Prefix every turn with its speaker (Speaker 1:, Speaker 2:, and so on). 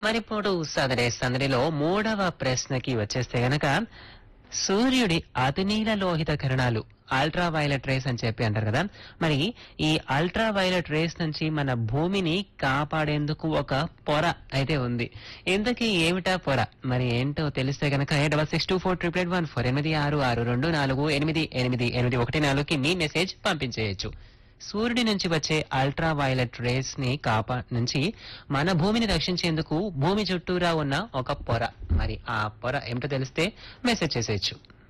Speaker 1: మరి ఇప్పుడు సదరే సందడిలో మూడవ ప్రశ్నకి వచ్చేస్తే గనక సూర్యుడి అతినీల లోహిత కిరణాలు అల్ట్రా వైలెట్ రేస్ అని చెప్పి అంటారు కదా మరి ఈ అల్ట్రా వైలెట్ రేస్ నుంచి మన భూమిని కాపాడేందుకు ఒక పొర అయితే ఉంది ఇంతకీ ఏమిటా పొర మరి ఏంటో తెలిస్తే గనక eight double six two four triple eight one four ఎనిమిది ఆరు ఆరు రెండు నాలుగు ఎనిమిది ఎనిమిది ఎనిమిది ఒకటి నాలుగుకి మీ మెసేజ్ పంపించేయచ్చు సూర్యుడి నుంచి వచ్చే అల్ట్రా వైలెట్ రేస్ ని కాపా నుంచి మన భూమిని రక్షించేందుకు భూమి చుట్టూరా ఉన్న ఒక పొర మరి ఆ పొర ఏమిటో తెలిస్తే మెసేజ్ చేసేయచ్చు